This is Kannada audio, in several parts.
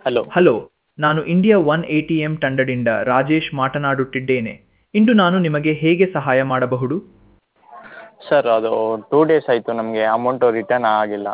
ಹಲೋ ಹಲೋ ನಾನು India one A T M ತಂಡದಿಂದ ರಾಜೇಶ್ ಮಾತನಾಡುತ್ತಿದ್ದೇನೆ ಇಂದು ನಾನು ನಿಮಗೆ ಹೇಗೆ ಸಹಾಯ ಮಾಡಬಹುದು ಸರ್ ಅದು ಟೂ ಡೇಸ್ ಆಯಿತು ನಮಗೆ ಅಮೌಂಟು ರಿಟರ್ನ್ ಆಗಿಲ್ಲ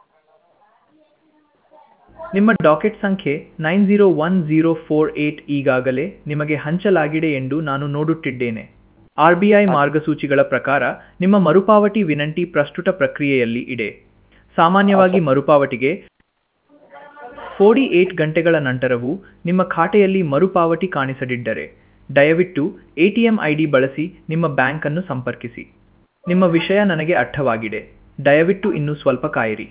ನಿಮ್ಮ ಡಾಕೆಟ್ ಸಂಖ್ಯೆ nine zero one zero four eight ಈಗಾಗಲೇ ನಿಮಗೆ ಹಂಚಲಾಗಿದೆ ಎಂದು ನಾನು ನೋಡುತ್ತಿದ್ದೇನೆ ಆರ್ ಬಿ ಐ ಮಾರ್ಗಸೂಚಿಗಳ ಪ್ರಕಾರ ನಿಮ್ಮ ಮರುಪಾವತಿ ವಿನಂತಿ ಪ್ರಸ್ತುತ ಪ್ರಕ್ರಿಯೆಯಲ್ಲಿ ಇದೆ ಸಾಮಾನ್ಯವಾಗಿ ಮರುಪಾವತಿಗೆ ಫೋರ್ಟಿ ಏಟ್ ಗಂಟೆಗಳ ನಂತರವೂ ನಿಮ್ಮ ಖಾತೆಯಲ್ಲಿ ಮರುಪಾವತಿ ಕಾಣಿಸದಿದ್ದರೆ ದಯವಿಟ್ಟು A T M I D ಬಳಸಿ ನಿಮ್ಮ ಬ್ಯಾಂಕನ್ನು ಸಂಪರ್ಕಿಸಿ ನಿಮ್ಮ ವಿಷಯ ನನಗೆ ಅರ್ಥವಾಗಿದೆ ದಯವಿಟ್ಟು ಇನ್ನೂ ಸ್ವಲ್ಪ ಕಾಯಿರಿ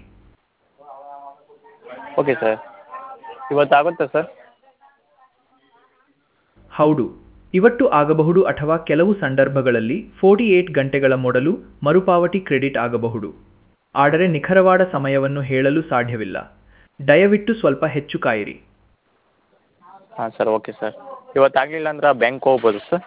ಓಕೆ ಸರ್ ಇವತ್ತು ಆಗುತ್ತಾ ಸರ್ ಹೌದು ಇವತ್ತು ಆಗಬಹುದು ಅಥವಾ ಕೆಲವು ಸಂದರ್ಭಗಳಲ್ಲಿ ಫೋರ್ಟಿ ಏಟ್ ಗಂಟೆಗಳ ಮೊದಲು ಮರುಪಾವತಿ ಕ್ರೆಡಿಟ್ ಆಗಬಹುದು ಆದರೆ ನಿಖರವಾದ ಸಮಯವನ್ನು ಹೇಳಲು ಸಾಧ್ಯವಿಲ್ಲ ದಯವಿಟ್ಟು ಸ್ವಲ್ಪ ಹೆಚ್ಚು ಕಾಯಿರಿ ಹಾಂ ಸರ್ ಓಕೆ ಸರ್ ಇವತ್ತು ಆಗಲಿಲ್ಲ ಅಂದ್ರೆ ಬ್ಯಾಂಕ್ ಹೋಗ್ಬೋದು ಸರ್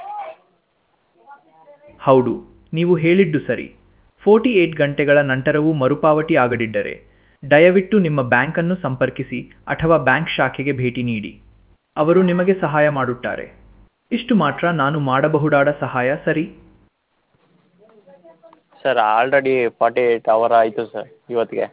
ಹೌದು ನೀವು ಹೇಳಿದ್ದು ಸರಿ ಫೋರ್ಟಿ ಏಟ್ ಗಂಟೆಗಳ ನಂತರವೂ ಮರುಪಾವತಿ ಆಗದಿದ್ದರೆ ದಯವಿಟ್ಟು ನಿಮ್ಮ ಬ್ಯಾಂಕನ್ನು ಸಂಪರ್ಕಿಸಿ ಅಥವಾ ಬ್ಯಾಂಕ್ ಶಾಖೆಗೆ ಭೇಟಿ ನೀಡಿ ಅವರು ನಿಮಗೆ ಸಹಾಯ ಮಾಡುತ್ತಾರೆ ಇಷ್ಟು ಮಾತ್ರ ನಾನು ಮಾಡಬಹುದಾದ ಸಹಾಯ ಸರಿ sir already forty eight hour ಆಯಿತು ಸರ್ ಇವತ್ತಿಗೆ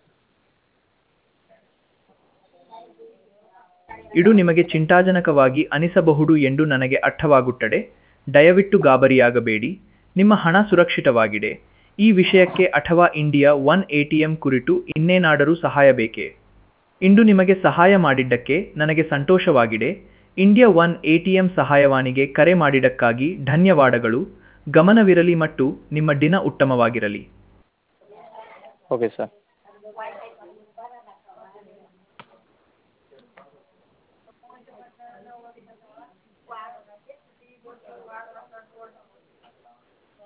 ಇದು ನಿಮಗೆ ಚಿಂತಾಜನಕವಾಗಿ ಅನಿಸಬಹುದು ಎಂದು ನನಗೆ ಅರ್ಥವಾಗುತ್ತದೆ ದಯವಿಟ್ಟು ಗಾಬರಿಯಾಗಬೇಡಿ ನಿಮ್ಮ ಹಣ ಸುರಕ್ಷಿತವಾಗಿದೆ ಈ ವಿಷಯಕ್ಕೆ ಅಥವಾ India one A T M ಕುರಿತು ಇನ್ನೇನಾದರೂ ಸಹಾಯ ಬೇಕೇ ಇಂದು ನಿಮಗೆ ಸಹಾಯ ಮಾಡಿದ್ದಕ್ಕೆ ನನಗೆ ಸಂತೋಷವಾಗಿದೆ India one A T M ಸಹಾಯವಾಣಿಗೆ ಕರೆ ಮಾಡಿದ್ದಕ್ಕಾಗಿ ಧನ್ಯವಾದಗಳು ಗಮನವಿರಲಿ ಮತ್ತು ನಿಮ್ಮ ದಿನ ಉತ್ತಮವಾಗಿರಲಿ ಓಕೆ ಸರ್